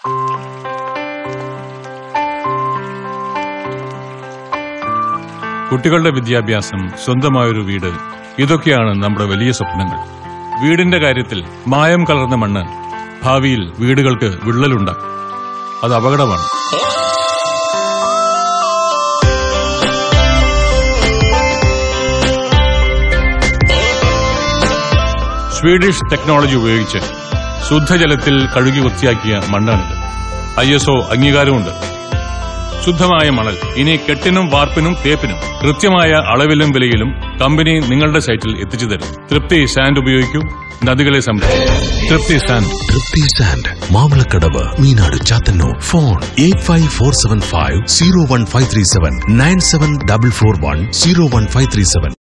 കുട്ടികളുടെ വിദ്യാഭ്യാസം സ്വന്തമായൊരു വീട് ഇതൊക്കെയാണ് നമ്മുടെ വലിയ സ്വപ്നങ്ങൾ വീടിന്റെ കാര്യത്തിൽ മായം കലർന്ന മണ്ണ് ഭാവിയിൽ വീടുകൾക്ക് വിള്ളലുണ്ടാക്കും അത് അപകടമാണ് സ്വീഡിഷ് ടെക്നോളജി ഉപയോഗിച്ച് ശുദ്ധജലത്തിൽ കഴുകി വൃത്തിയാക്കിയ മണ്ണാണിത് ഐ എസ് ഒ അംഗീകാരമുണ്ട് ശുദ്ധമായ മണൽ ഇനി കെട്ടിനും വാർപ്പിനും തേപ്പിനും കൃത്യമായ അളവിലും വിലയിലും കമ്പനി നിങ്ങളുടെ സൈറ്റിൽ എത്തിച്ചു തരും തൃപ്തി സാൻഡ് ഉപയോഗിക്കൂ നദികളെ സംരക്ഷിക്കും Thripthi sand Thripthi sand Mamalakkadavu Meenad Chathannoor phone eight five four seven five zero one five three seven nine seven double four one zero one five three seven